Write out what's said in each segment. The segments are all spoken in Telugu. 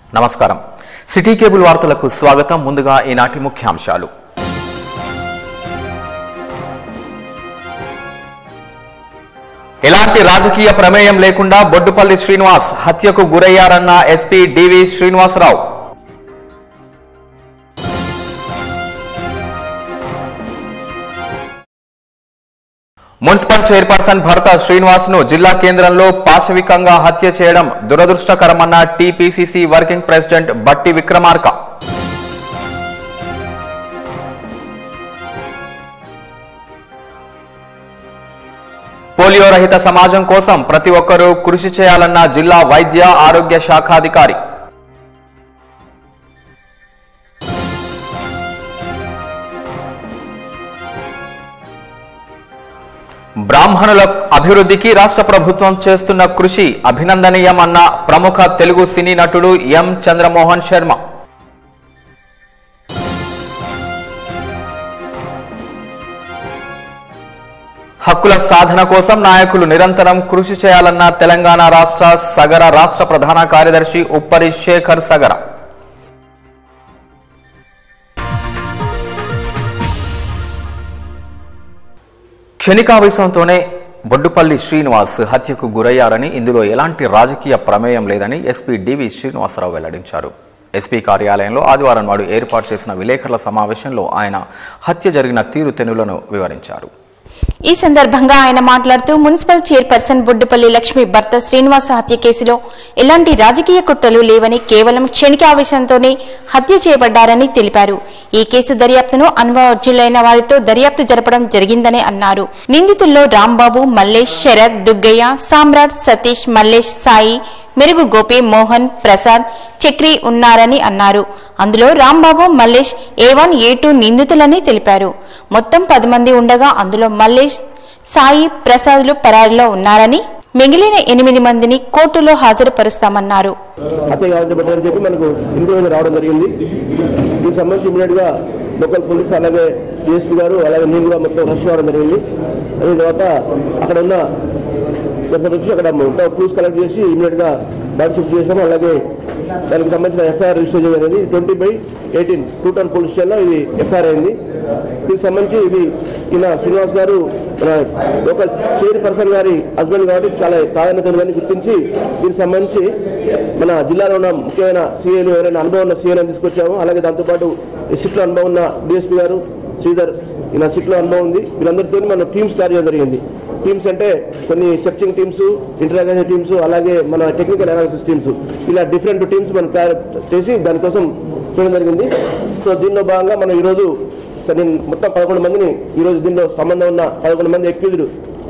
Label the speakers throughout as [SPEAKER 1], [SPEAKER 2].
[SPEAKER 1] నమస్కారం సిటీ కేబుల్ వార్తలకు స్వాగతం ముందుగా ఈనాటి ముఖ్యాంశాలు ఎలాంటి రాజకీయ ప్రమేయం లేకుండా బొడ్డుపల్లి శ్రీనివాస్ హత్యకు గురయ్యారన్న SP DV Srinivasarao municipal chairperson భర్త శ్రీనివాస్ ను జిల్లా కేంద్రంలో పాశవికంగా హత్య చేయడం దురదృష్టకరమన్న టీపీసీసీ వర్కింగ్ ప్రెసిడెంట్ బట్టి విక్రమార్క పోలియో రహిత సమాజం కోసం ప్రతి ఒక్కరూ కృషి చేయాలన్న జిల్లా వైద్య ఆరోగ్య శాఖాధికారి బ్రాహ్మణుల అభివృద్ధికి రాష్ట్ర ప్రభుత్వం చేస్తున్న కృషి అభినందనీయమన్న ప్రముఖ తెలుగు సినీ నటుడు ఎం చంద్రమోహన్ శర్మ హక్కుల సాధన కోసం నాయకులు నిరంతరం కృషి చేయాలన్న తెలంగాణ రాష్ట్ర సగర రాష్ట్ర ప్రధాన కార్యదర్శి ఉప్పరి శేఖర్ సగర క్షణికావేశంతోనే బొడ్డుపల్లి శ్రీనివాస్ హత్యకు గురయ్యారని ఇందులో ఎలాంటి రాజకీయ ప్రమేయం లేదని ఎస్పీ డివి శ్రీనివాసరావు వెల్లడించారు ఎస్పీ కార్యాలయంలో ఆదివారం నాడు ఏర్పాటు చేసిన విలేకరుల సమావేశంలో ఆయన హత్య జరిగిన తీరుతెన్నులను వివరించారు
[SPEAKER 2] ఈ సందర్భంగా ఆయన మాట్లాడుతూ మున్సిపల్ చైర్పర్సన్ బొడ్డుపల్లి లక్ష్మి భర్త శ్రీనివాస హత్య కేసులో ఎలాంటి రాజకీయ కుట్రలు లేవని కేవలం క్షణికావేశంతోనే హత్య చేయబడ్డారని తెలిపారు ఈ కేసు దర్యాప్తును అనుభవజ్ఞులైన వారితో దర్యాప్తు జరపడం జరిగిందని అన్నారు నిందితుల్లో రాంబాబు మల్లేష్ శరత్ దుగ్గయ్య సామ్రాట్ సతీష్ మల్లేష్ సాయి మెరుగు గోపి మోహన్ ప్రసాద్ చక్రి ఉన్నారని అన్నారు అందులో Rambabu Mallesh A one A two నిందితులని తెలిపారు మొత్తం పది మంది ఉండగా అందులో మల్లేష్ సాయి ప్రసాద్లు పరారిలో ఉన్నారని మిగిలిన ఎనిమిది మందిని కోర్టులో హాజరుపరుస్తామన్నారు
[SPEAKER 3] హత్య గావించబడ్డారని చెప్పి మనకు ఇన్ఫర్మేషన్ రావడం జరిగింది దీనికి సంబంధించి ఇమీడియట్ గా లోకల్ పోలీస్ అలాగే డిఎస్పీ గారు అలాగే నేను కూడా మొత్తం రష్ కావడం జరిగింది అయిన తర్వాత అక్కడ ఉన్న కొంచెం వచ్చి అక్కడ మొత్తం క్లూస్ కలెక్ట్ చేసి ఇమీడియట్ గా బాడీ షిఫ్ట్ చేసాము అలాగే దానికి సంబంధించిన ఎఫ్ఐఆర్ రిజిస్టర్ చేయడం twenty by eighteen two town police స్టేషన్లో ఇది ఎఫ్ఐఆర్ అయింది దీనికి సంబంధించి ఇది ఈయన శ్రీనివాస్ గారు మన లోకల్ చైర్ పర్సన్ గారి హస్బెండ్ కాబట్టి చాలా ప్రాధాన్యత ఉందని గుర్తించి దీనికి సంబంధించి మన జిల్లాలో ఉన్న ముఖ్యమైన సీఏలు ఎవరైనా అనుభవం ఉన్న సీఏలను తీసుకొచ్చాము అలాగే దాంతోపాటు ఈ సిట్లో అనుభవం ఉన్న డిఎస్పీ గారు శ్రీధర్ ఈయన సిట్లో అనుభవం ఉంది వీళ్ళందరితో మనం టీమ్స్ తయారు చేయడం జరిగింది టీమ్స్ అంటే కొన్ని సెర్చింగ్ టీమ్స్ ఇంటరాగేషన్ టీమ్స్ అలాగే మన టెక్నికల్ అనాలిసిస్ టీమ్స్ ఇలా డిఫరెంట్ టీమ్స్ మనం తయారు చేసి దానికోసం చేయడం జరిగింది సో దీనిలో భాగంగా మనం ఈరోజు సో నేను మొత్తం పదకొండు మందిని ఈరోజు దీనిలో సంబంధం ఉన్న పదకొండు మంది ఎక్యూజ్డ్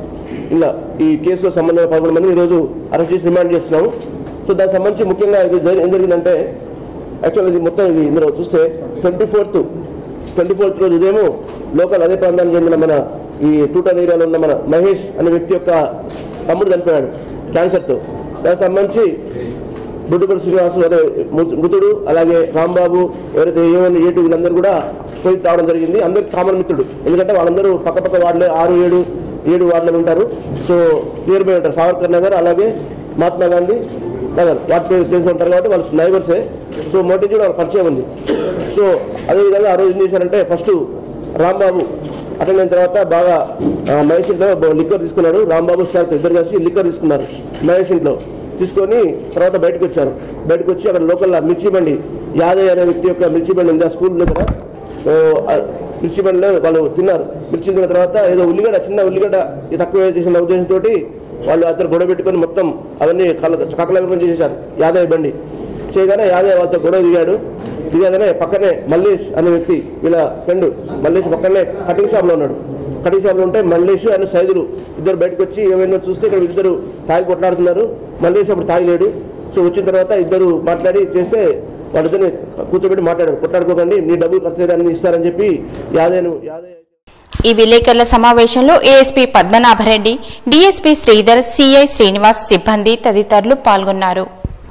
[SPEAKER 3] ఇలా ఈ కేసులో సంబంధం ఉన్న పదకొండు మందిని ఈరోజు అరెస్ట్ చేసి రిమాండ్ చేస్తున్నాము సో దానికి సంబంధించి ముఖ్యంగా ఇది జరి- ఏం జరిగిందంటే యాక్చువల్ ఇది మొత్తం ఇది ఇందులో చూస్తే ట్వంటీ ఫోర్త్ ట్వంటీ ఫోర్త్ రోజు ఉదయం లోకల్ అదే ప్రాంతానికి చెందిన మన ఈ టూటన్ ఏరియాలో ఉన్న మన మహేష్ అనే వ్యక్తి యొక్క తమ్ముడు చనిపోయాడు క్యాన్సర్తో దానికి సంబంధించి బుడ్డుపల్లి శ్రీనివాసు అదే మృ- మృతుడు అలాగే రాంబాబు ఎవరైతే ఏమని ఏటు వీళ్ళందరూ కూడా పోయి రావడం జరిగింది అందరూ కామన్ మిత్రుడు ఎందుకంటే వాళ్ళందరూ పక్క పక్క వార్డులే ఆరు ఏడు ఏడు వార్డులు ఉంటారు సో నియర్ బై ఉంటారు సావర్కర్ నగర్ అలాగే మహాత్మా గాంధీ నగర్ వాటి పేరు తెలుసుకుంటారు కాబట్టి వాళ్ళు నైబర్సే సో మొదటి నుంచి వాళ్ళకి పరిచయం ఉంది సో అదేవిధంగా ఆ రోజు ఏం చేశారంటే ఫస్ట్ రాంబాబు అటెండ్ అయిన తర్వాత బాగా ఆ, మహేష్ ఇంట్లో లిక్కర్ తీసుకున్నాడు రాంబాబు శాఖ ఇద్దరు కలిసి లిక్కర్ తీసుకున్నారు మహేష్ ఇంట్లో తీసుకొని తర్వాత బయటకు వచ్చారు బయటకు వచ్చి అక్కడ లోకల్ మిర్చి బండి యాదయ్య అనే వ్యక్తి యొక్క మిర్చి బండి ఉంది ఆ స్కూల్ దగ్గర ఓ, ఆ మిర్చి బండిలో వాళ్ళు తిన్నారు మిర్చి తిన్న తర్వాత ఏదో ఉల్లిగడ్డ చిన్న ఉల్లిగడ్డ ఇది తక్కువ చేసిన ఉద్దేశంతో వాళ్ళు అతను గొడవ పెట్టుకొని మొత్తం అవన్నీ కకలవికలం చేసేశారు యాదయ్య బండి చేయగానే యాదయ్య వాళ్ళతో గొడవ దిగాడు దిగాగానే పక్కనే మల్లేష్ అనే వ్యక్తి వీళ్ళ ఫ్రెండ్ మల్లేష్ పక్కనే కటింగ్ షాప్లో ఉన్నాడు కటింగ్ షాప్లో ఉంటే మల్లేష్ అండ్ సైదులు ఇద్దరు బయటకు వచ్చి ఏమైందో చూస్తే ఇక్కడ ఇద్దరు తాగి కొట్లాడుతున్నారు మల్లేష్ అప్పుడు తాగిలేడు సో వచ్చిన తర్వాత ఇద్దరు మాట్లాడి చేస్తే వాళ్ళిద్దరిని కూర్చోబెట్టి మాట్లాడారు కొట్లాడుకోకండి నీ డబ్బులు ఖర్చు చేయడానికి ఇస్తారని చెప్పి యాదయ్యను యాదయ్య
[SPEAKER 2] ఈ విలేకరుల సమావేశంలో ASP Padmanabhareddy DSP Sridhar CI Srinivas సిబ్బంది తదితరులు పాల్గొన్నారు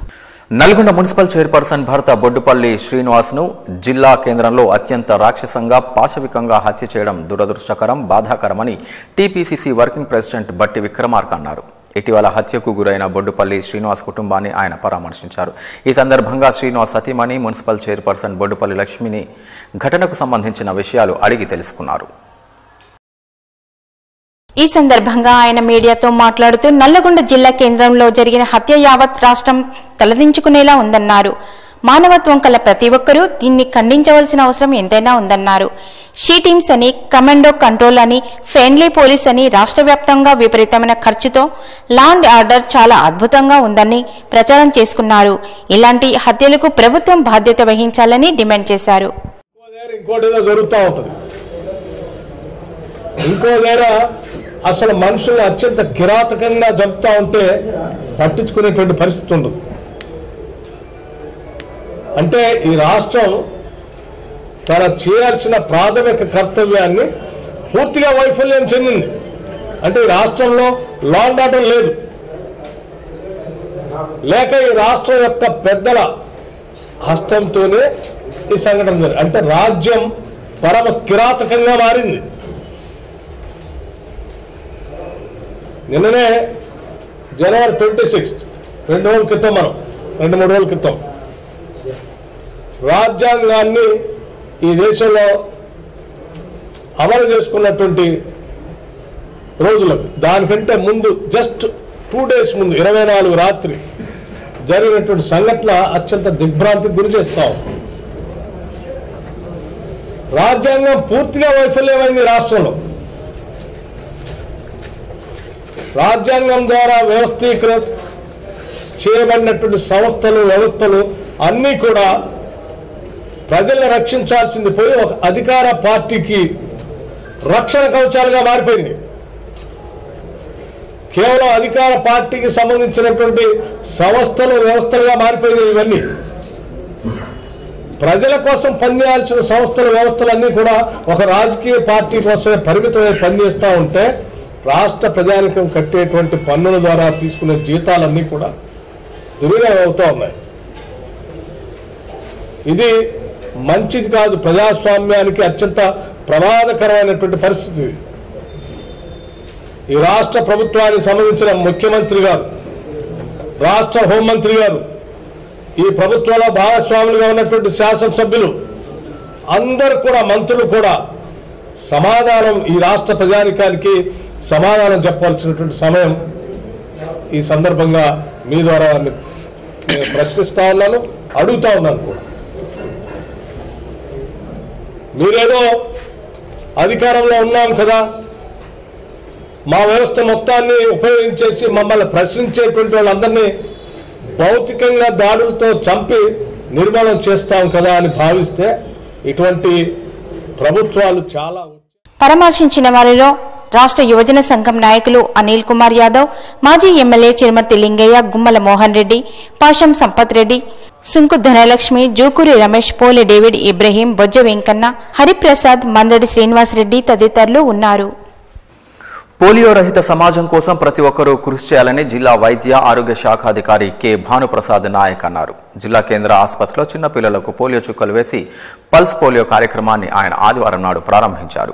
[SPEAKER 1] నల్గొండ మున్సిపల్ చైర్పర్సన్ భర్త బొడ్డుపల్లి శ్రీనివాస్ ను జిల్లా కేంద్రంలో అత్యంత రాక్షసంగా పాశవికంగా హత్య చేయడం దురదృష్టకరం బాధాకరమని టీపీసీసీ వర్కింగ్ ప్రెసిడెంట్ బట్టి విక్రమార్క అన్నారు ఇటీవల హత్యకు గురైన బొడ్డుపల్లి శ్రీనివాస్ కుటుంబాన్ని ఆయన పరామర్శించారు ఈ సందర్భంగా శ్రీనివాస్ సతీమణి మున్సిపల్ చైర్పర్సన్ బొడ్డుపల్లి లక్ష్మిని ఘటనకు సంబంధించిన విషయాలు అడిగి తెలుసుకున్నారు
[SPEAKER 2] ఈ సందర్భంగా ఆయన మీడియాతో మాట్లాడుతూ నల్లగొండ జిల్లా కేంద్రంలో జరిగిన హత్య యావత్ రాష్ట్రం తలదించుకునేలా ఉందన్నారు మానవత్వం కల ప్రతి ఒక్కరూ దీన్ని ఖండించవలసిన అవసరం ఎంతైనా ఉందన్నారు షీ టీమ్స్ అని కమాండో కంట్రోల్ అని ఫ్రెండ్లీ పోలీస్ అని రాష్ట్ర వ్యాప్తంగా విపరీతమైన ఖర్చుతో లా అండ్ ఆర్డర్ చాలా అద్భుతంగా ఉందని ప్రచారం చేసుకున్నారు ఇలాంటి హత్యలకు ప్రభుత్వం బాధ్యత వహించాలని డిమాండ్ చేశారు
[SPEAKER 4] ఇంకో దగ్గర ఇంకోటి ఏదో జరుగుతూ ఉంటుంది ఇంకో దగ్గర అసలు మనుషులు అత్యంత కిరాతకంగా జరుపుతూ ఉంటే పట్టించుకునేటువంటి పరిస్థితి ఉండదు అంటే ఈ రాష్ట్రం తన చేయాల్సిన ప్రాథమిక కర్తవ్యాన్ని పూర్తిగా వైఫల్యం చెందింది అంటే ఈ రాష్ట్రంలో లా అండ్ ఆర్డర్ లేదు లేక ఈ రాష్ట్రం యొక్క పెద్దల హస్తంతోనే ఈ సంఘటన జరిగింది అంటే రాజ్యం పరమ కిరాతకంగా మారింది నిన్ననే జనవరి ట్వంటీ సిక్స్త్ రెండు రోజుల క్రితం మనం రెండు మూడు రోజుల క్రితం రాజ్యాంగాన్ని ఈ దేశంలో అమలు చేసుకున్నటువంటి రోజులకు దానికంటే ముందు జస్ట్ టూ డేస్ ముందు ఇరవై నాలుగు రాత్రి జరిగినటువంటి సంఘటన అత్యంత దిగ్భ్రాంతికి గురి చేస్తాం రాజ్యాంగం పూర్తిగా వైఫల్యమైంది రాష్ట్రంలో రాజ్యాంగం ద్వారా వ్యవస్థీకృత చేయబడినటువంటి సంస్థలు వ్యవస్థలు అన్నీ కూడా ప్రజల్ని రక్షించాల్సింది పోయి ఒక అధికార పార్టీకి రక్షణ కవచాలుగా మారిపోయింది కేవలం అధికార పార్టీకి సంబంధించినటువంటి సంస్థలు వ్యవస్థలుగా మారిపోయినాయి ఇవన్నీ ప్రజల కోసం పనిచేయాల్సిన సంస్థలు వ్యవస్థలన్నీ కూడా ఒక రాజకీయ పార్టీ కోసమే పరిమితమై పనిచేస్తూ ఉంటే రాష్ట్ర ప్రజానికం కట్టేటువంటి పన్నుల ద్వారా తీసుకునే జీతాలన్నీ కూడా దుర్వినియోగం అవుతూ ఉన్నాయి ఇది మంచిది కాదు ప్రజాస్వామ్యానికి అత్యంత ప్రమాదకరమైనటువంటి పరిస్థితి ఇది. ఈ రాష్ట్ర ప్రభుత్వానికి సంబంధించిన ముఖ్యమంత్రి గారు రాష్ట్ర హోంమంత్రి గారు ఈ ప్రభుత్వంలో భాగస్వాములుగా ఉన్నటువంటి శాసనసభ్యులు అందరు కూడా మంత్రులు కూడా సమాధానం ఈ రాష్ట్ర ప్రజానికానికి సమాధానం చెప్పాల్సినటువంటి సమయం ఈ సందర్భంగా మీ ద్వారా నేను ప్రశ్నిస్తా ఉన్నాను అడుగుతా ఉన్నాను కూడా మీరేదో అధికారంలో ఉన్నాం కదా మా వ్యవస్థ మొత్తాన్ని ఉపయోగించేసి మమ్మల్ని ప్రశ్నించేటువంటి వాళ్ళందరినీ భౌతికంగా దాడులతో చంపి నిర్మూలన చేస్తాం కదా అని భావిస్తే ఇటువంటి ప్రభుత్వాలు చాలా
[SPEAKER 2] పరామర్శించిన వారిలో రాష్ట్ర యువజన సంఘం నాయకులు అనిల్ కుమార్ యాదవ్ మాజీ ఎమ్మెల్యే చిరుమతి లింగయ్య గుమ్మల మోహన్ రెడ్డి పాషం సంపత్ రెడ్డి సుంకు ధనలక్ష్మి జూకూరి రమేష్ పోలి డేవిడ్ ఇబ్రహీం బొజ్జ వెంకన్న హరిప్రసాద్ మందడి శ్రీనివాస్ రెడ్డి తదితరులు ఉన్నారు
[SPEAKER 1] పోలియో రహిత సమాజం కోసం ప్రతి ఒక్కరూ కృషి చేయాలని జిల్లా వైద్య ఆరోగ్య శాఖ అధికారి కె భానుప్రసాద్ నాయక్ అన్నారు జిల్లా కేంద్ర ఆసుపత్రిలో చిన్నపిల్లలకు పోలియో చుక్కలు వేసి పల్స్ పోలియో కార్యక్రమాన్ని ఆయన ఆదివారం నాడు ప్రారంభించారు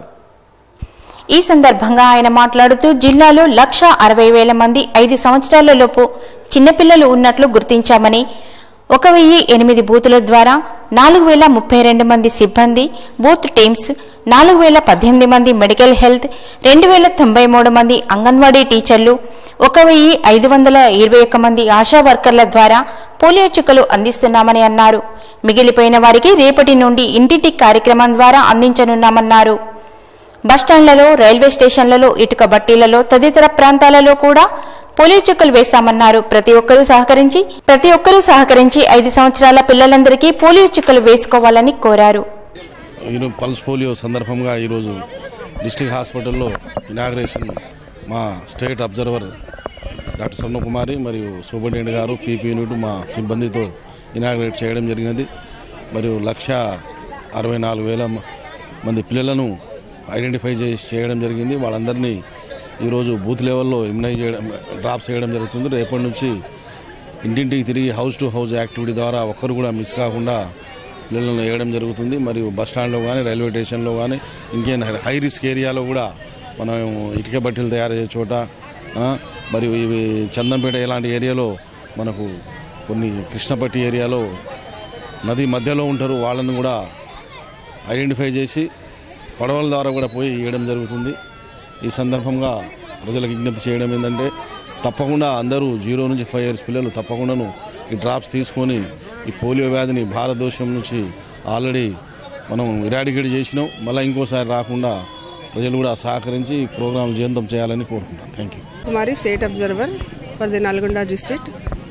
[SPEAKER 2] ఈ సందర్భంగా ఆయన మాట్లాడుతూ జిల్లాలో లక్ష అరవై వేల మంది ఐదు సంవత్సరాల లోపు చిన్నపిల్లలు ఉన్నట్లు గుర్తించామని ఒక వెయ్యి ఎనిమిది బూతుల ద్వారా నాలుగు వేల ముప్పై రెండు మంది సిబ్బంది బూత్ టీమ్స్ నాలుగు వేల పద్దెనిమిది మంది మెడికల్ హెల్త్ రెండు వేల తొంభై మూడు మంది అంగన్వాడీ టీచర్లు ఒక వెయ్యి ఐదు వందల ఇరవై ఒక్క మంది ఆశా వర్కర్ల ద్వారా పోలియో చుక్కలు అందిస్తున్నామని అన్నారు మిగిలిపోయిన వారికి రేపటి నుండి ఇంటింటి కార్యక్రమం ద్వారా అందించనున్నామన్నారు బస్టాండ్లలో రైల్వే స్టేషన్లలో ఇటుక బట్టీలలో తదితర ప్రాంతాలలో కూడా పోలియో చుక్కలు వేస్తామన్నారు ప్రతి ఒక్కరూ సహకరించి ప్రతి ఒక్కరూ సహకరించి ఐదు సంవత్సరాల పిల్లలందరికీ పోలియో చుక్కలు వేసుకోవాలని కోరారు
[SPEAKER 5] ఈరోజు పల్స్ పోలియో సందర్భంగా ఈరోజు డిస్టిక్ హాస్పిటల్లో ఇనాగ్రేషన్ మా స్టేట్ అబ్జర్వర్ డాక్టర్ స్వర్ణకుమారి మరియు సూపరింటెండెంట్ గారు పీపీ యూనిట్ మా సిబ్బందితో ఇనాగ్రేట్ చేయడం జరిగినది మరియు లక్ష అరవై నాలుగు వేల మ- మంది పిల్లలను ఐడెంటిఫై చేసి చేయడం జరిగింది వాళ్ళందరినీ ఈరోజు బూత్ లెవెల్లో ఇమ్యునైజ్ చేయడం డ్రాప్స్ చేయడం జరుగుతుంది రేపటి నుంచి ఇంటింటికి తిరిగి హౌస్ టు హౌస్ యాక్టివిటీ ద్వారా ఒక్కరు కూడా మిస్ కాకుండా పిల్లలను వేయడం జరుగుతుంది మరియు బస్ స్టాండ్లో కానీ రైల్వే స్టేషన్లో కానీ ఇంకేం హై రిస్క్ ఏరియాలో కూడా మనం ఇటుక బట్టలు తయారు చేసే చోట ఆ, మరియు ఇవి చందంపేట ఇలాంటి ఏరియాలో మనకు కొన్ని కృష్ణపట్టి ఏరియాలో నది మధ్యలో ఉంటారు వాళ్ళని కూడా ఐడెంటిఫై చేసి పడవల ద్వారా కూడా పోయి ఇవ్వడం జరుగుతుంది ఈ సందర్భంగా ప్రజలకు విజ్ఞప్తి చేయడం ఏంటంటే తప్పకుండా అందరూ జీరో నుంచి ఫైవ్ ఇయర్స్ పిల్లలు తప్పకుండాను ఈ డ్రాప్స్ తీసుకొని ఈ పోలియో వ్యాధిని భారతదేశం నుంచి ఆల్రెడీ మనం ఇరాడికేట్ చేసినాం మళ్ళీ ఇంకోసారి రాకుండా ప్రజలు కూడా సహకరించి ఈ ప్రోగ్రాం జీవంతం చేయాలని కోరుకుంటాను thank you
[SPEAKER 6] Kumari state observer for the Nalgonda district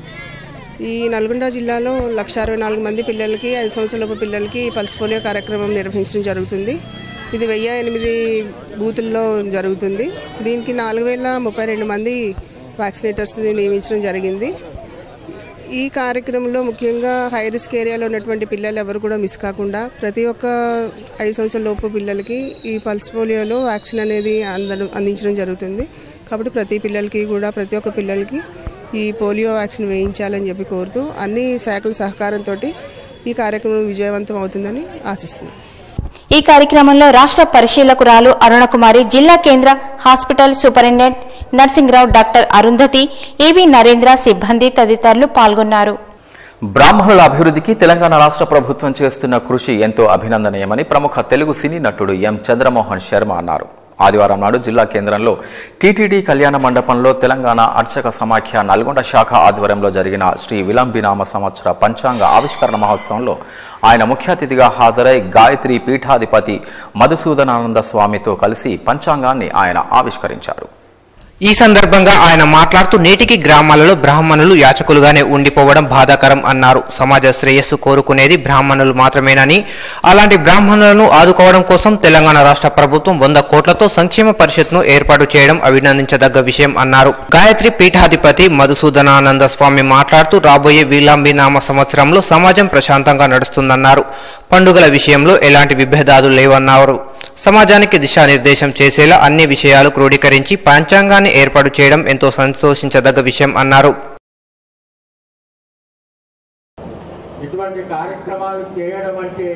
[SPEAKER 6] ఈ నల్గొండ జిల్లాలో లక్ష అరవై నాలుగు మంది పిల్లలకి ఐదు సంవత్సరాలలోపు పిల్లలకి పల్స్ పోలియో కార్యక్రమం నిర్వహించడం జరుగుతుంది ఇది వెయ్యి ఎనిమిది బూతుల్లో జరుగుతుంది దీనికి నాలుగు వేల ముప్పై రెండు మంది వ్యాక్సినేటర్స్ని నియమించడం జరిగింది ఈ కార్యక్రమంలో ముఖ్యంగా హై రిస్క్ ఏరియాలో ఉన్నటువంటి పిల్లలు ఎవరు కూడా మిస్ కాకుండా ప్రతి ఒక్క ఐదు సంవత్సరాల లోపు పిల్లలకి ఈ పల్స్ పోలియోలో వ్యాక్సిన్ అనేది అందడం అందించడం జరుగుతుంది కాబట్టి ప్రతి పిల్లలకి కూడా ప్రతి ఒక్క పిల్లలకి ఈ పోలియో వ్యాక్సిన్ వేయించాలని చెప్పి కోరుతూ అన్ని శాఖల సహకారంతో ఈ కార్యక్రమం విజయవంతం అవుతుందని ఆశిస్తున్నాను
[SPEAKER 2] ఈ కార్యక్రమంలో రాష్ట్ర పరిశీలకురాలు అరుణకుమారి జిల్లా కేంద్ర hospital superintendent Narsingrao doctor Arundhati AV Narendra సిబ్బంది తదితరులు పాల్గొన్నారు
[SPEAKER 1] బ్రాహ్మణుల అభివృద్ధికి తెలంగాణ రాష్ట్ర ప్రభుత్వం చేస్తున్న కృషి ఎంతో అభినందనీయమని ప్రముఖ తెలుగు సినీ నటుడు ఎం చంద్రమోహన్ శర్మ అన్నారు ఆదివారం నాడు జిల్లా కేంద్రంలో టీటీడీ కళ్యాణ మండపంలో తెలంగాణ అర్చక సమాఖ్య నల్గొండ శాఖ ఆధ్వర్యంలో జరిగిన శ్రీ విలంబినామ సంవత్సర పంచాంగ ఆవిష్కరణ మహోత్సవంలో ఆయన ముఖ్య అతిథిగా హాజరై గాయత్రి పీఠాధిపతి మధుసూదనానంద స్వామితో కలిసి పంచాంగాన్ని ఆయన ఆవిష్కరించారు
[SPEAKER 7] ఈ సందర్భంగా ఆయన మాట్లాడుతూ నేటికి గ్రామాలలో బ్రాహ్మణులు యాచకులుగానే ఉండిపోవడం బాధాకరం అన్నారు సమాజ శ్రేయస్సు కోరుకునేది బ్రాహ్మణులు మాత్రమేనని అలాంటి బ్రాహ్మణులను ఆదుకోవడం కోసం తెలంగాణ రాష్ట్ర ప్రభుత్వం వంద కోట్లతో సంక్షేమ పరిషత్ను ఏర్పాటు చేయడం అభినందించదగ్గ విషయం అన్నారు గాయత్రి పీఠాధిపతి మధుసూదనానంద స్వామి మాట్లాడుతూ రాబోయే వీలాంబి నామ సంవత్సరంలో సమాజం ప్రశాంతంగా నడుస్తుందన్నారు పండుగల విషయంలో ఎలాంటి విభేదాలు లేవన్నారు సమాజానికి దిశానిర్దేశం చేసేలా అన్ని విషయాలు క్రోడీకరించి పంచాంగాన్ని ఏర్పాటు చేయడం ఎంతో సంతోషించదగ్గ విషయం అన్నారు
[SPEAKER 8] ఇటువంటి కార్యక్రమాలు చేయడం అంటే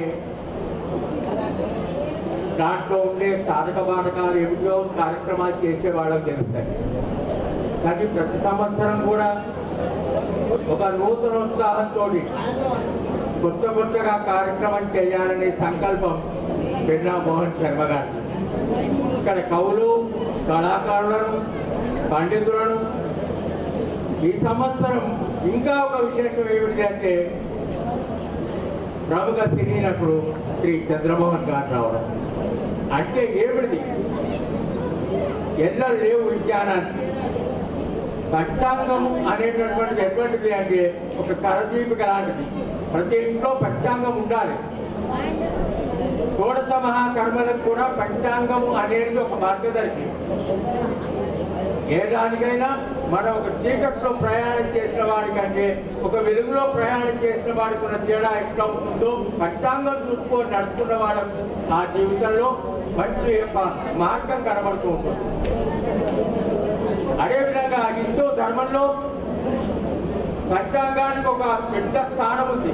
[SPEAKER 8] దాంట్లో ఉండే సాధక బాధకాలు ఏమిటో కార్యక్రమాలు చేసే వాళ్ళకి తెలుస్తాయి కానీ ప్రతి సంవత్సరం కూడా ఒక నూతన ఉత్సాహంతో కొత్త కొత్తగా కార్యక్రమం చేయాలనే సంకల్పం పెన్నా మోహన్ శర్మ గారు ఇక్కడ కవులు కళాకారులను పండితులను ఈ సంవత్సరం ఇంకా ఒక విశేషం ఏమిటి అంటే ప్రముఖ సినీ నటుడు శ్రీ చంద్రమోహన్ గారు రావడం అంటే ఏమిటిది ఎన్నో లేవు విజ్ఞానానికి పంచాంగం అనేటటువంటిది ఎటువంటిది అంటే ఒక కరదీపిక లాంటిది ప్రతి ఇంట్లో పంచాంగం ఉండాలి షోడశ మహాకర్మలకు కూడా పంచాంగం అనేది ఒక మార్గదర్శి ఏ దానికైనా మనం ఒక చీకట్లో ప్రయాణం చేసిన వాడికంటే ఒక వెలుగులో ప్రయాణం చేసిన వాడికి ఉన్న తేడా ఎట్లా ఉంటుందో పంచాంగం చూసుకొని నడుపుకున్న వాళ్ళకు ఆ జీవితంలో మంచి యొక్క మార్గం కనబడుతూ ఉంటుంది అదేవిధంగా హిందూ ధర్మంలో పంచాంగానికి ఒక పెద్ద స్థానం ఉంది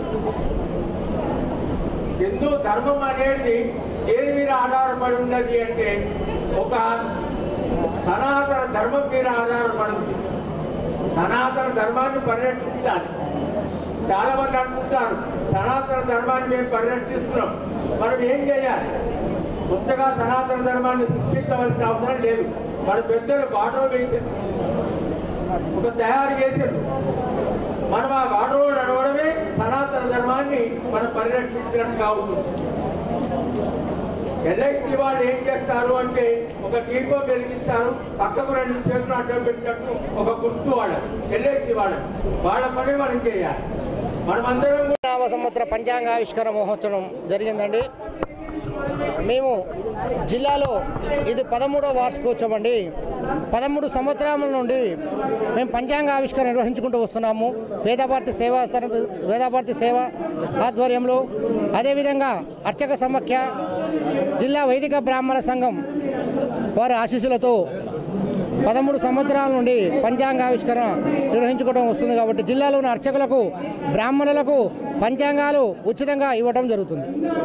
[SPEAKER 8] హిందూ ధర్మం అనేది దేని మీద ఆధారపడి ఉన్నది అంటే ఒక సనాతన ధర్మం మీద ఆధారపడింది సనాతన ధర్మాన్ని పరిరక్షించాలి చాలా మంది అనుకుంటారు సనాతన ధర్మాన్ని మేము పరిరక్షిస్తున్నాం మనం ఏం చేయాలి కొత్తగా సనాతన ధర్మాన్ని సృష్టించవలసిన అవసరం లేదు మన పెద్దలు బాటలో వేసారు ఒక తయారు చేశారు మనం ఆ బాటలో నడవడమే సనాతన ధర్మాన్ని మనం పరిరక్షించినట్టుగా ఉంటుంది ఎల్ఐసి వాళ్ళు ఏం చేస్తారు అంటే ఒక దీపం వెలిగిస్తారు పక్కకు రెండు చేతులు అడ్డం పెట్టినట్టు ఒక గుర్తు వాడాలి ఎల్ఐసి వాడాలి వాళ్ళ పని మనం చేయాలి మనమందరం
[SPEAKER 9] నామ సంవత్సర పంచాంగావిష్కరణ మహోత్సవం జరిగిందండి మేము జిల్లాలో ఇది పదమూడవ వార్షికోత్సవం అండి పదమూడు సంవత్సరాల నుండి మేము పంచాంగ ఆవిష్కరణ నిర్వహించుకుంటూ వస్తున్నాము వేదభారతి సేవ వేదభారతి సేవ ఆధ్వర్యంలో అదేవిధంగా అర్చక సమాఖ్య జిల్లా వైదిక బ్రాహ్మణ సంఘం వారి ఆశీస్సులతో పదమూడు సంవత్సరాల నుండి పంచాంగావిష్కరణ నిర్వహించుకోవడం వస్తుంది కాబట్టి జిల్లాలో ఉన్న అర్చకులకు బ్రాహ్మణులకు పంచాంగాలు ఉచితంగా ఇవ్వడం జరుగుతుంది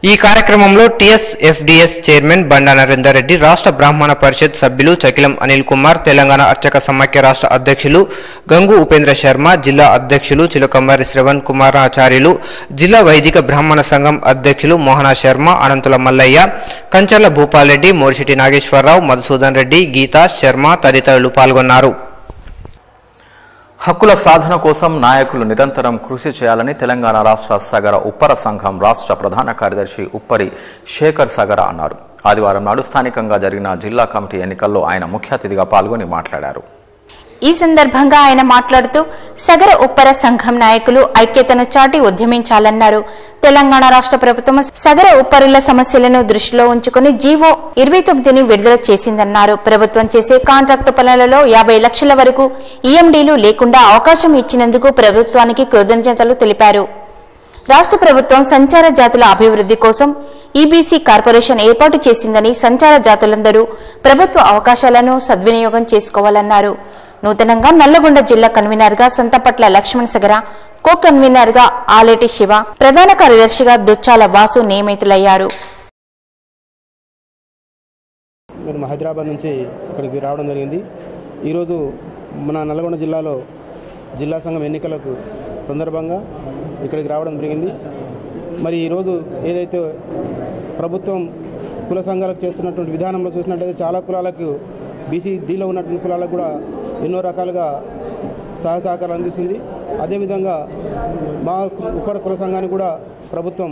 [SPEAKER 7] ఈ కార్యక్రమంలో టిఎస్ఎఫ్డిఎస్ చైర్మన్ బండా నరేందర్ రెడ్డి రాష్ట్ర బ్రాహ్మణ పరిషత్ సభ్యులు చకిలం అనిల్ కుమార్ తెలంగాణ అర్చక సమాఖ్య రాష్ట్ర అధ్యక్షులు గంగు ఉపేంద్ర శర్మ జిల్లా అధ్యక్షులు చిలకమ్మరి శ్రవణ్ కుమార్ ఆచార్యులు జిల్లా వైదిక బ్రాహ్మణ సంఘం అధ్యక్షులు మోహన శర్మ అనంతుల మల్లయ్య కంచర్ల భూపాల్రెడ్డి మోరిశెట్టి నాగేశ్వరరావు మధుసూదన్ రెడ్డి గీతా శర్మ తదితరులు పాల్గొన్నారు
[SPEAKER 1] హక్కుల సాధన కోసం నాయకులు నిరంతరం కృషి చేయాలని తెలంగాణ రాష్ట్ర సగర ఉప్పర సంఘం రాష్ట్ర ప్రధాన కార్యదర్శి ఉప్పరి శేఖర్ సగర అన్నారు ఆదివారం నాడు స్థానికంగా జరిగిన జిల్లా కమిటీ ఎన్నికల్లో ఆయన ముఖ్య అతిథిగా పాల్గొని మాట్లాడారు
[SPEAKER 2] ఈ సందర్భంగా ఆయన మాట్లాడుతూ సగర ఉప్పర సంఘం నాయకులు ఐక్యతను చాటి ఉద్యమించాలన్నారు తెలంగాణ రాష్ట్ర ప్రభుత్వం సగర ఉప్పరుల సమస్యలను దృష్టిలో ఉంచుకుని జీవో ఇరవై తొమ్మిదిని విడుదల చేసిందన్నారు ప్రభుత్వం చేసే కాంట్రాక్టు పనులలో యాభై లక్షల వరకు ఈఎండీలు లేకుండా అవకాశం ఇచ్చినందుకు ప్రభుత్వానికి కృతజ్ఞతలు తెలిపారు రాష్ట్ర ప్రభుత్వం సంచార జాతుల అభివృద్ధి కోసం ఈబీసీ కార్పొరేషన్ ఏర్పాటు చేసిందని సంచార జాతులందరూ ప్రభుత్వ అవకాశాలను సద్వినియోగం చేసుకోవాలన్నారు నూతనంగా నల్లగొండ జిల్లా కన్వీనర్ గా సంతపట్ల లక్ష్మణ్ సగర కో కన్వీనర్ గా ఆలేటి శివ ప్రధాన కార్యదర్శిగా దుచ్చాల వాసు నియమితులయ్యారు
[SPEAKER 10] మేము హైదరాబాద్ నుంచి ఇక్కడికి రావడం జరిగింది ఈరోజు మన నల్గొండ జిల్లాలో జిల్లా సంఘం ఎన్నికలకు సందర్భంగా ఇక్కడికి రావడం జరిగింది మరి ఈరోజు ఏదైతే ప్రభుత్వం కుల సంఘాలకు చేస్తున్నటువంటి విధానంలో చూసినట్లయితే చాలా కులాలకు బీసీ డీలో ఉన్నటువంటి కులాలకు కూడా ఎన్నో రకాలుగా సహాయ సహకారాలు అందిస్తుంది అదేవిధంగా మా ఉపర కుల సంఘానికి కూడా ప్రభుత్వం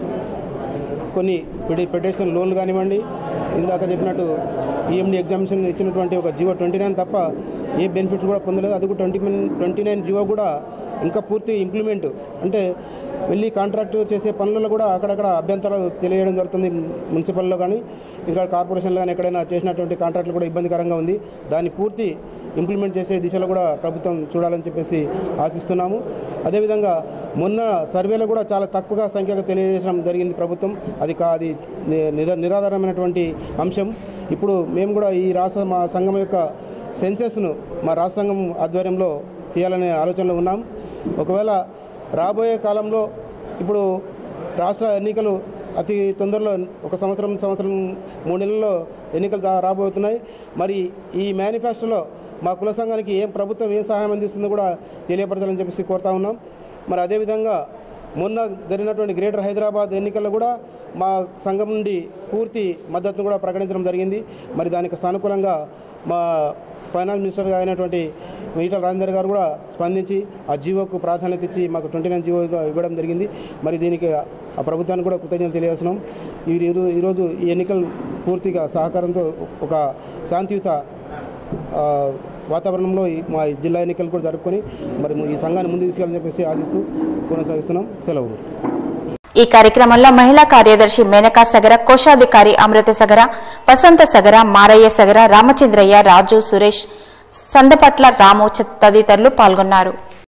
[SPEAKER 10] కొన్ని పెడి ఫెడరేషన్ లోన్లు కానివ్వండి ఇందాక చెప్పినట్టు ఈఎండి ఎగ్జామినేషన్ ఇచ్చినటువంటి ఒక జియో ట్వంటీ నైన్ తప్ప ఏ బెనిఫిట్స్ కూడా పొందలేదు అది కూడా ట్వంటీ ట్వంటీ నైన్ జియో కూడా ఇంకా పూర్తి ఇంప్లిమెంట్ అంటే వెళ్ళి కాంట్రాక్ట్ చేసే పనులలో కూడా అక్కడక్కడ అభ్యంతరాలు తెలియడం జరుగుతుంది మున్సిపల్లో కానీ ఇంకా కార్పొరేషన్లో కానీ ఎక్కడైనా చేసినటువంటి కాంట్రాక్ట్లు కూడా ఇబ్బందికరంగా ఉంది దాన్ని పూర్తి ఇంప్లిమెంట్ చేసే దిశలో కూడా ప్రభుత్వం చూడాలని చెప్పేసి ఆశిస్తున్నాము అదేవిధంగా మొన్న సర్వేలో కూడా చాలా తక్కువగా సంఖ్యగా తెలియజేయడం జరిగింది ప్రభుత్వం అది కా అది ని- నిర నిరాధారమైనటువంటి అంశం ఇప్పుడు మేము కూడా ఈ రాష్ట్ర మా సంఘం యొక్క సెన్సెస్ను మా రాష్ట్ర సంఘం ఆధ్వర్యంలో తీయాలనే ఆలోచనలో ఉన్నాం ఒకవేళ రాబోయే కాలంలో ఇప్పుడు రాష్ట్ర ఎన్నికలు అతి తొందరలో ఒక సంవత్సరం సంవత్సరం మూడు నెలల్లో ఎన్నికలు రా- రాబోతున్నాయి మరి ఈ మేనిఫెస్టోలో మా కుల సంఘానికి ఏం ప్రభుత్వం ఏం సహాయం అందిస్తుందో కూడా తెలియపరచాలని చెప్పేసి కోరుతా ఉన్నాం మరి అదేవిధంగా మొన్న జరిగినటువంటి గ్రేటర్ హైదరాబాద్ ఎన్నికల్లో కూడా మా సంఘం నుండి పూర్తి మద్దతును కూడా ప్రకటించడం జరిగింది మరి దానికి సానుకూలంగా మా ఫైనాన్స్ మినిస్టర్గా అయినటువంటి ఈటల రాజేందర్ గారు కూడా స్పందించి ఆ జీవోకు ప్రాధాన్యత ఇచ్చి మాకు ట్వంటీ నైన్ జీవో ఇవ్వడం జరిగింది మరి దీనికి ఆ ప్రభుత్వానికి కూడా కృతజ్ఞత తెలియజేస్తున్నాం ఈ ఈరో- ఈరోజు ఈ ఎన్నికలు పూర్తిగా సహకారంతో ఒక శాంతియుత ఆ, వాతావరణంలో ఈ మా జిల్లా ఎన్నికలు కూడా జరుపుకొని మరి ఈ సంఘాన్ని ముందు తీసుకెళ్ళని చెప్పేసి ఆశిస్తూ కొనసాగిస్తున్నాం సెలవు
[SPEAKER 2] ఈ కార్యక్రమంలో మహిళా కార్యదర్శి మేనకా సగర కోశాధికారి అమృత సగర వసంత సగర మారయ్య సగర రామచంద్రయ్య రాజు సురేష్ సందపట్ల రాము చ- తదితరులు పాల్గొన్నారు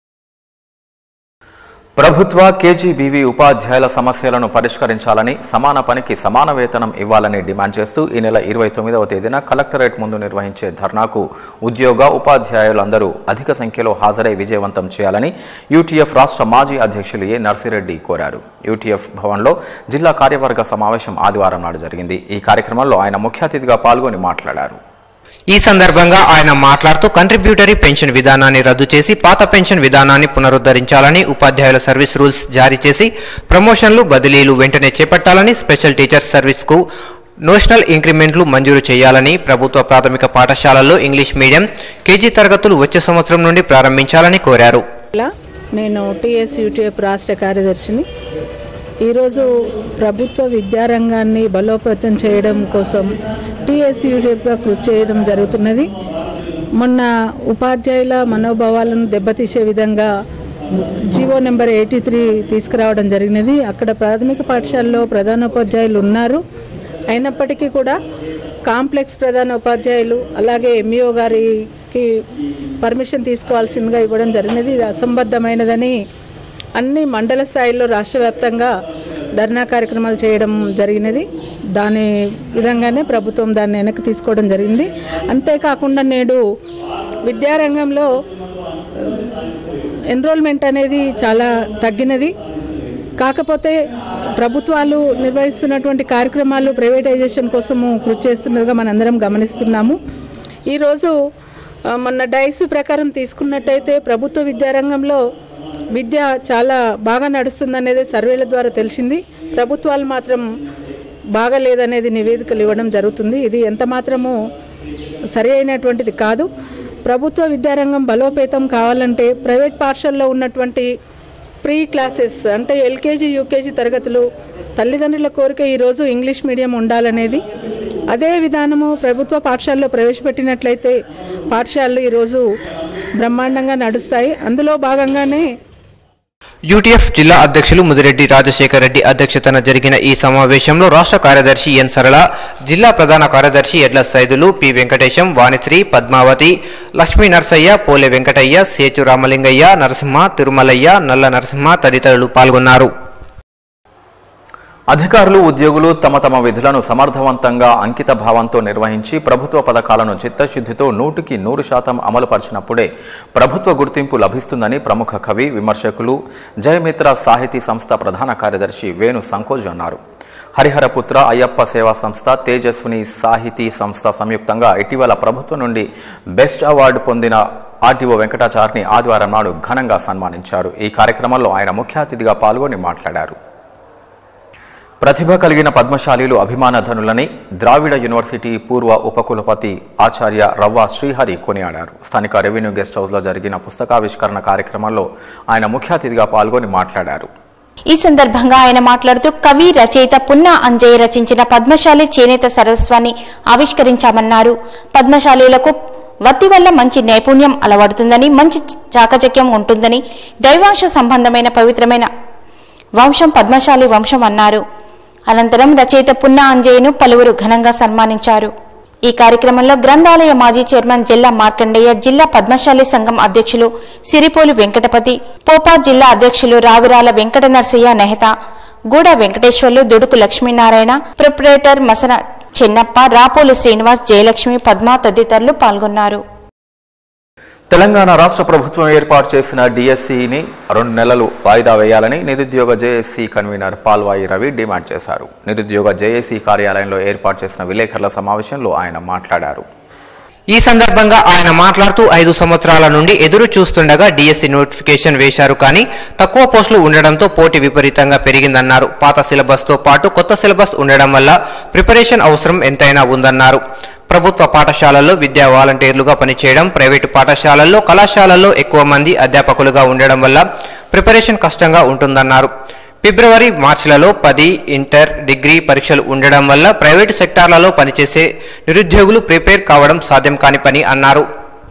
[SPEAKER 1] ప్రభుత్వ కేజీబీవీ ఉపాధ్యాయుల సమస్యలను పరిష్కరించాలని సమాన పనికి సమాన వేతనం ఇవ్వాలని డిమాండ్ చేస్తూ ఈ నెల ఇరవై తొమ్మిదవ తేదీన కలెక్టరేట్ ముందు నిర్వహించే ధర్నాకు ఉద్యోగ ఉపాధ్యాయులందరూ అధిక సంఖ్యలో హాజరై విజయవంతం చేయాలని యూటీఎఫ్ రాష్ట్ర మాజీ అధ్యక్షులు ఏ నర్సిరెడ్డి కోరారు యూటీఎఫ్ భవన్లో జిల్లా కార్యవర్గ సమావేశం ఆదివారం నాడు జరిగింది ఈ కార్యక్రమంలో ఆయన ముఖ్య అతిథిగా పాల్గొని మాట్లాడారు
[SPEAKER 7] ఈ సందర్భంగా ఆయన మాట్లాడుతూ కంట్రిబ్యూటరీ పెన్షన్ విధానాన్ని రద్దు చేసి పాత పెన్షన్ విధానాన్ని పునరుద్ధరించాలని ఉపాధ్యాయుల సర్వీస్ రూల్స్ జారీ చేసి ప్రమోషన్లు బదిలీలు వెంటనే చేపట్టాలని స్పెషల్ టీచర్స్ సర్వీస్కు నోషనల్ ఇంక్రిమెంట్లు మంజూరు చేయాలని ప్రభుత్వ ప్రాథమిక పాఠశాలల్లో ఇంగ్లీష్ మీడియం కేజీ తరగతులు వచ్చే సంవత్సరం నుండి ప్రారంభించాలని కోరారు
[SPEAKER 11] ఇలా నేను టిఎస్ యూటీఎఫ్ రాష్ట్ర కార్యదర్శిని ఈరోజు ప్రభుత్వ విద్యారంగాన్ని బలోపేతం చేయడం కోసం టిఎస్ యూటీఎఫ్గా కృషి చేయడం జరుగుతున్నది మొన్న ఉపాధ్యాయుల మనోభావాలను దెబ్బతీసే విధంగా జీవో నెంబర్ ఎయిటీ త్రీ తీసుకురావడం జరిగినది అక్కడ ప్రాథమిక పాఠశాలలో ప్రధానోపాధ్యాయులు ఉన్నారు అయినప్పటికీ కూడా కాంప్లెక్స్ ప్రధాన ఉపాధ్యాయులు అలాగే ఎంఈఓ గారికి పర్మిషన్ తీసుకోవాల్సిందిగా ఇవ్వడం జరిగినది ఇది అసంబద్ధమైనదని అన్ని మండల స్థాయిలో రాష్ట్ర వ్యాప్తంగా ధర్నా కార్యక్రమాలు చేయడం జరిగినది దాని విధంగానే ప్రభుత్వం దాన్ని వెనక్కి తీసుకోవడం జరిగింది అంతేకాకుండా నేడు విద్యారంగంలో ఎన్రోల్మెంట్ అనేది చాలా తగ్గినది కాకపోతే ప్రభుత్వాలు నిర్వహిస్తున్నటువంటి కార్యక్రమాలు ప్రైవేటైజేషన్ కోసము కృషి చేస్తున్నదిగా మనందరం గమనిస్తున్నాము ఈరోజు ఆ, మొన్న డైస్ ప్రకారం తీసుకున్నట్టయితే ప్రభుత్వ విద్యారంగంలో విద్య చాలా బాగా నడుస్తుందనేది సర్వేల ద్వారా తెలిసింది ప్రభుత్వాలు మాత్రం బాగలేదనేది నివేదికలు ఇవ్వడం జరుగుతుంది ఇది ఎంత మాత్రము సరి అయినటువంటిది కాదు ప్రభుత్వ విద్యారంగం బలోపేతం కావాలంటే ప్రైవేట్ పాఠశాలలో ఉన్నటువంటి ప్రీ క్లాసెస్ అంటే ఎల్కేజీ యూకేజీ తరగతులు తల్లిదండ్రుల కోరిక ఈరోజు ఇంగ్లీష్ మీడియం ఉండాలనేది అదే విధానము ప్రభుత్వ పాఠశాలలో ప్రవేశపెట్టినట్లయితే పాఠశాలలు ఈరోజు బ్రహ్మాండంగా నడుస్తాయి అందులో భాగంగానే
[SPEAKER 7] యూటీఎఫ్ జిల్లా అధ్యక్షులు ముదిరెడ్డి రాజశేఖర రెడ్డి అధ్యక్షతన జరిగిన ఈ సమావేశంలో రాష్ట్ర కార్యదర్శి ఎన్ సరళ జిల్లా ప్రధాన కార్యదర్శి ఎడ్ల సైదులు పి వెంకటేశం వాణిశ్రీ పద్మావతి లక్ష్మీ నరసయ్య పోలె వెంకటయ్య సేచు రామలింగయ్య నరసింహ తిరుమలయ్య నల్ల నరసింహ తదితరులు పాల్గొన్నారు
[SPEAKER 1] అధికారులు ఉద్యోగులు తమ తమ విధులను సమర్థవంతంగా అంకిత భావంతో నిర్వహించి ప్రభుత్వ పథకాలను చిత్తశుద్ధితో నూటికి నూరు శాతం అమలుపరిచినప్పుడే ప్రభుత్వ గుర్తింపు లభిస్తుందని ప్రముఖ కవి విమర్శకులు జయమిత్ర సాహితీ సంస్థ ప్రధాన కార్యదర్శి వేణు సంకోజ్ అన్నారు హరిహరపుత్ర అయ్యప్ప సేవా సంస్థ తేజస్విని సాహితీ సంస్థ సంయుక్తంగా ఇటీవల ప్రభుత్వం నుండి బెస్ట్ అవార్డు పొందిన ఆర్టీఓ వెంకటాచార్ని ఆదివారం నాడు ఘనంగా సన్మానించారు ఈ కార్యక్రమంలో ఆయన ముఖ్య అతిథిగా పాల్గొని మాట్లాడారు ప్రతిభ కలిగిన పద్మశాలీలు అభిమానధనులని ద్రావిడ యూనివర్సిటీ పూర్వ ఉపకులపతి ఆచార్య రవ్వ శ్రీహరి కొనియాడారు స్థానిక రెవెన్యూ గెస్ట్ హౌస్లో జరిగిన పుస్తకావిష్కరణ కార్యక్రమంలో ఆయన ముఖ్య అతిథిగా పాల్గొని మాట్లాడారు
[SPEAKER 2] ఈ సందర్భంగా ఆయన మాట్లాడుతూ కవి రచయిత పున్నా అంజయ్య రచించిన పద్మశాలి చేనేత సరస్వాన్ని ఆవిష్కరించామన్నారు పద్మశాలీలకు వత్తి వల్ల మంచి నైపుణ్యం అలవడుతుందని మంచి చాకచక్యం ఉంటుందని దైవాంశ సంబంధమైన పవిత్రమైన వంశం పద్మశాలి వంశం అన్నారు అనంతరం రచయిత పున్నా అంజయ్యను పలువురు ఘనంగా సన్మానించారు ఈ కార్యక్రమంలో గ్రంథాలయ మాజీ చైర్మన్ జిల్లా మార్కండేయ జిల్లా పద్మశాలి సంఘం అధ్యక్షులు సిరిపోలు వెంకటపతి పోపా జిల్లా అధ్యక్షులు రావిరాల వెంకట నరసయ్య నెహతా గూడ వెంకటేశ్వర్లు దుడుకు లక్ష్మీనారాయణ ప్రొపరేటర్ మసన చెన్నప్ప రాపోలు శ్రీనివాస్ జయలక్ష్మి పద్మ తదితరులు పాల్గొన్నారు
[SPEAKER 1] తెలంగాణ రాష్ట్ర ప్రభుత్వం ఏర్పాటు చేసిన డిఎస్సిని రెండు నెలలు వాయిదా వేయాలని నిరుద్యోగ JAC convener Palvai Ravi demand చేశారు నిరుద్యోగ జేఏసీ కార్యాలయంలో ఏర్పాటు చేసిన విలేకరుల సమావేశంలో ఆయన మాట్లాడారు
[SPEAKER 7] ఈ సందర్భంగా ఆయన మాట్లాడుతూ ఐదు సంవత్సరాల నుండి ఎదురు చూస్తుండగా డిఎస్సి నోటిఫికేషన్ వేశారు కానీ తక్కువ పోస్టులు ఉండడంతో పోటీ విపరీతంగా పెరిగిందన్నారు పాత సిలబస్ తో పాటు కొత్త సిలబస్ ఉండడం వల్ల ప్రిపరేషన్ అవసరం ఎంతైనా ఉందన్నారు ప్రభుత్వ పాఠశాలల్లో విద్యా వాలంటీర్లుగా పనిచేయడం ప్రైవేటు పాఠశాలల్లో కళాశాలల్లో ఎక్కువ మంది అధ్యాపకులుగా ఉండడం వల్ల ప్రిపరేషన్ కష్టంగా ఉంటుందన్నారు ఫిబ్రవరి మార్చిలలో పది ఇంటర్ డిగ్రీ పరీక్షలు ఉండడం వల్ల ప్రైవేటు సెక్టార్లలో పనిచేసే నిరుద్యోగులు ప్రిపేర్ కావడం సాధ్యం కాని పని అన్నారు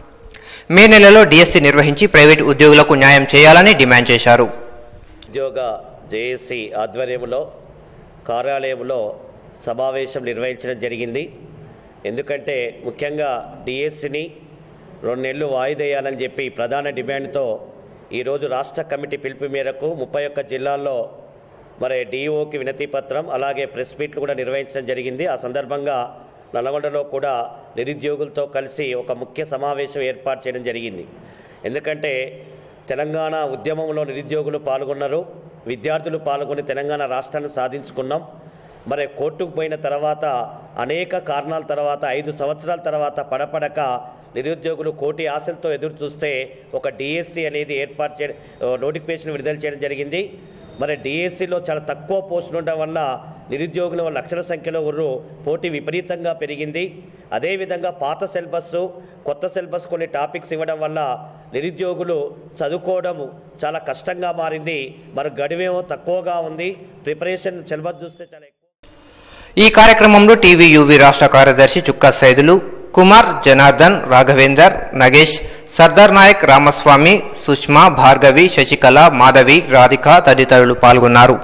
[SPEAKER 7] మే నెలలో డిఎస్సి నిర్వహించి ప్రైవేటు ఉద్యోగులకు న్యాయం చేయాలని డిమాండ్ చేశారు
[SPEAKER 12] ఉద్యోగ జేఏసీ ఆధ్వర్యంలో కార్యాలయంలో సమావేశం నిర్వహించడం జరిగింది ఎందుకంటే ముఖ్యంగా డిఎస్సిని రెండు నెలలు వాయిదేయాలని చెప్పి ప్రధాన డిమాండ్తో ఈరోజు రాష్ట్ర కమిటీ పిలుపు మేరకు ముప్పై ఒక్క జిల్లాల్లో మరి డిఓకి వినతి పత్రం అలాగే ప్రెస్ మీట్లు కూడా నిర్వహించడం జరిగింది ఆ సందర్భంగా నల్గొండలో కూడా నిరుద్యోగులతో కలిసి ఒక ముఖ్య సమావేశం ఏర్పాటు చేయడం జరిగింది ఎందుకంటే తెలంగాణ ఉద్యమంలో నిరుద్యోగులు పాల్గొన్నారు విద్యార్థులు పాల్గొని తెలంగాణ రాష్ట్రాన్ని సాధించుకున్నాం మరి కోర్టుకు పోయిన తర్వాత అనేక కారణాల తర్వాత ఐదు సంవత్సరాల తర్వాత పడపడక నిరుద్యోగులు కోటి ఆశలతో ఎదురు చూస్తే ఒక డిఎస్సి అనేది ఏర్పాటు చే నోటిఫికేషన్ విడుదల చేయడం జరిగింది మరి డిఎస్సిలో చాలా తక్కువ పోస్టులు ఉండడం వల్ల నిరుద్యోగుల లక్షల సంఖ్యలో ఉర్రు పోటీ విపరీతంగా పెరిగింది అదేవిధంగా పాత సిలబస్ కొత్త సిలబస్ కొన్ని టాపిక్స్ ఇవ్వడం వల్ల నిరుద్యోగులు చదువుకోవడం చాలా కష్టంగా మారింది మరి గడువేమో తక్కువగా ఉంది ప్రిపరేషన్ సిలబస్ చూస్తే చాలా ఎక్కువ
[SPEAKER 7] ఈ కార్యక్రమంలో టీవీ యూవీ రాష్ట్ర కార్యదర్శి చుక్కా సైదులు కుమార్ జనార్దన్ రాఘవేందర్ నగేష్ సర్దార్ నాయక్ రామస్వామి సుష్మా భార్గవి శశికళ మాధవి రాధిక తదితరులు పాల్గొన్నారు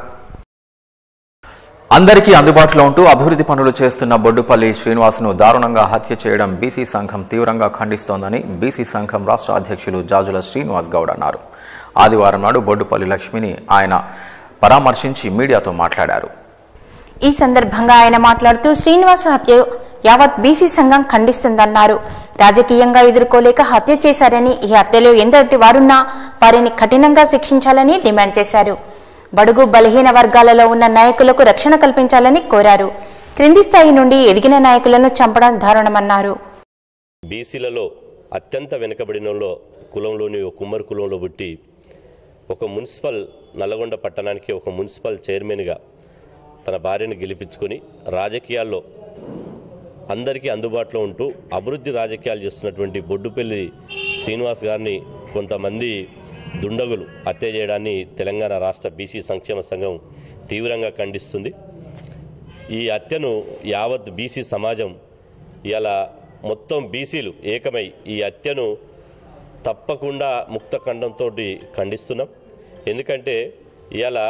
[SPEAKER 1] అందరికీ అందుబాటులో ఉంటూ అభివృద్ధి పనులు చేస్తున్న బొడ్డుపల్లి శ్రీనివాస్ను దారుణంగా హత్య చేయడం బీసీ సంఘం తీవ్రంగా ఖండిస్తోందని బీసీ సంఘం రాష్ట్ర అధ్యక్షులు జాజుల శ్రీనివాస్ గౌడ్ అన్నారు ఆదివారం నాడు బొడ్డుపల్లి లక్ష్మిని ఆయన పరామర్శించి మీడియాతో మాట్లాడారు
[SPEAKER 2] ఈ సందర్భంగా ఆయన మాట్లాడుతూ శ్రీనివాస హత్య యావత్ బీసీ సంఘం ఖండిస్తుందన్నారు రాజకీయంగా ఎదుర్కోలేక హత్య చేశారని ఈ హత్యలో ఎందటి వారున్నా వారిని కఠినంగా శిక్షించాలని డిమాండ్ చేశారు బడుగు బలహీన వర్గాలలో ఉన్న నాయకులకు రక్షణ కల్పించాలని కోరారు క్రింది స్థాయి నుండి ఎదిగిన నాయకులను చంపడం దారుణమన్నారు
[SPEAKER 13] బీసీలలో అత్యంత వెనుకబడినలో కులంలోని ఒక కుమ్మరి కులంలో పుట్టి ఒక మున్సిపల్ నల్లగొండ పట్టణానికి ఒక మున్సిపల్ చైర్మన్గా తన భార్యను గెలిపించుకొని రాజకీయాల్లో అందరికీ అందుబాటులో ఉంటూ అభివృద్ధి రాజకీయాలు చేస్తున్నటువంటి బొడ్డుపల్లి శ్రీనివాస్ గారిని కొంతమంది దుండగులు హత్య చేయడాన్ని తెలంగాణ రాష్ట్ర బీసీ సంక్షేమ సంఘం తీవ్రంగా ఖండిస్తుంది ఈ హత్యను యావత్ బీసీ సమాజం ఇలా మొత్తం బీసీలు ఏకమై ఈ హత్యను తప్పకుండా ముక్త ఖండంతో ఖండిస్తున్నాం ఎందుకంటే ఇలా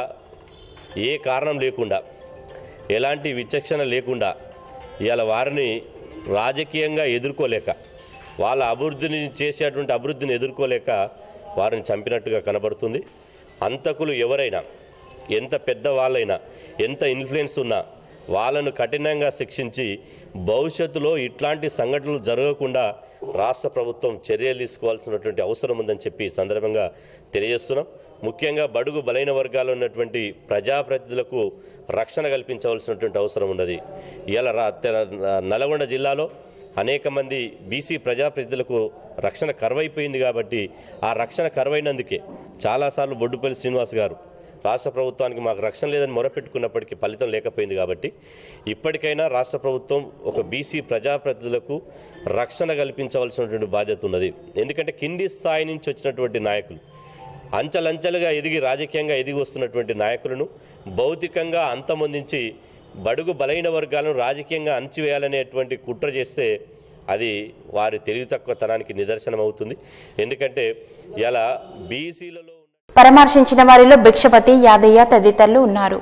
[SPEAKER 13] ఏ కారణం లేకుండా ఎలాంటి విచక్షణ లేకుండా ఇవాళ వారిని రాజకీయంగా ఎదుర్కోలేక వాళ్ళ అభివృద్ధిని చేసేటువంటి అభివృద్ధిని ఎదుర్కోలేక వారిని చంపినట్టుగా కనబడుతుంది అంతకులు ఎవరైనా ఎంత పెద్ద వాళ్ళైనా ఎంత ఇన్ఫ్లుయెన్స్ ఉన్నా వాళ్ళను కఠినంగా శిక్షించి భవిష్యత్తులో ఇట్లాంటి సంఘటనలు జరగకుండా రాష్ట్ర ప్రభుత్వం చర్యలు తీసుకోవాల్సినటువంటి అవసరం ఉందని చెప్పి ఈ సందర్భంగా తెలియజేస్తున్నాం ముఖ్యంగా బడుగు బలైన వర్గాల్లో ఉన్నటువంటి ప్రజాప్రతినిధులకు రక్షణ కల్పించవలసినటువంటి అవసరం ఉన్నది ఇవాళ రా తెల- నల్గొండ జిల్లాలో అనేక మంది బీసీ ప్రజాప్రతినిధులకు రక్షణ కరువైపోయింది కాబట్టి ఆ రక్షణ కరువైనందుకే చాలాసార్లు బొడ్డుపల్లి శ్రీనివాస్ గారు రాష్ట్ర ప్రభుత్వానికి మాకు రక్షణ లేదని మొరపెట్టుకున్నప్పటికీ ఫలితం లేకపోయింది కాబట్టి ఇప్పటికైనా రాష్ట్ర ప్రభుత్వం ఒక బీసీ ప్రజాప్రతినిధులకు రక్షణ కల్పించవలసినటువంటి బాధ్యత ఉన్నది ఎందుకంటే కింది స్థాయి నుంచి వచ్చినటువంటి నాయకులు అంచెలంచెలుగా ఎదిగి రాజకీయంగా ఎదిగి వస్తున్నటువంటి నాయకులను భౌతికంగా అంతమొందించి బడుగు బలైన వర్గాలను రాజకీయంగా అణచివేయాలనేటువంటి కుట్ర చేస్తే అది వారి తెలివి తక్కువతనానికి నిదర్శనం అవుతుంది ఎందుకంటే ఇలా బీసీలలో
[SPEAKER 2] పరామర్శించిన వారిలో భిక్షపతి యాదయ్య తదితరులు ఉన్నారు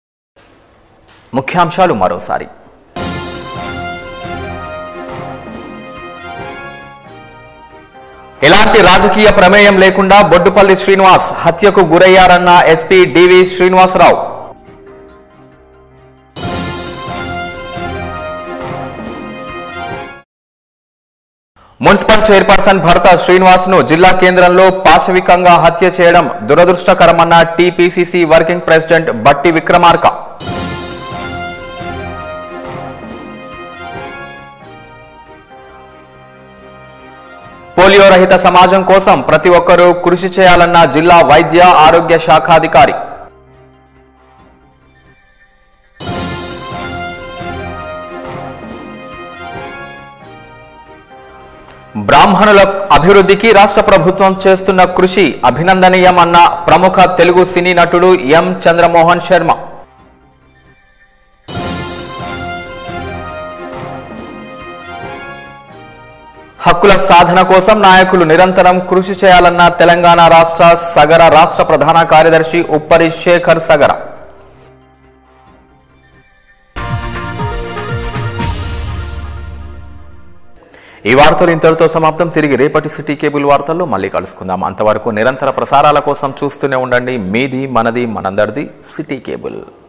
[SPEAKER 1] ముఖ్యాంశాలు మరోసారి ఎలాంటి రాజకీయ ప్రమేయం లేకుండా బొడ్డుపల్లి శ్రీనివాస్ హత్యకు గురయ్యారన్న SP DV Srinivasarao municipal chairperson భర్త శ్రీనివాస్ ను జిల్లా కేంద్రంలో పాశవికంగా హత్య చేయడం దురదృష్టకరమన్న టీపీసీసీ వర్కింగ్ ప్రెసిడెంట్ బట్టి విక్రమార్క పోలియో రహిత సమాజం కోసం ప్రతి ఒక్కరూ కృషి చేయాలన్న జిల్లా వైద్య ఆరోగ్య శాఖాధికారి బ్రాహ్మణుల అభివృద్ధికి రాష్ట్ర ప్రభుత్వం చేస్తున్న కృషి అభినందనీయమన్న ప్రముఖ తెలుగు సినీ నటుడు ఎం చంద్రమోహన్ శర్మ హక్కుల సాధన కోసం నాయకులు నిరంతరం కృషి చేయాలన్న తెలంగాణ రాష్ట్ర సగర రాష్ట్ర ప్రధాన కార్యదర్శి ఉప్పరి శేఖర్ సగర ఈ వార్తలు ఇంతటితో సమాప్తం తిరిగి రేపటి సిటీ కేబుల్ వార్తల్లో మళ్ళీ కలుసుకుందాం అంతవరకు నిరంతర ప్రసారాల కోసం చూస్తూనే ఉండండి మీది మనది మనందరిది సిటీ కేబుల్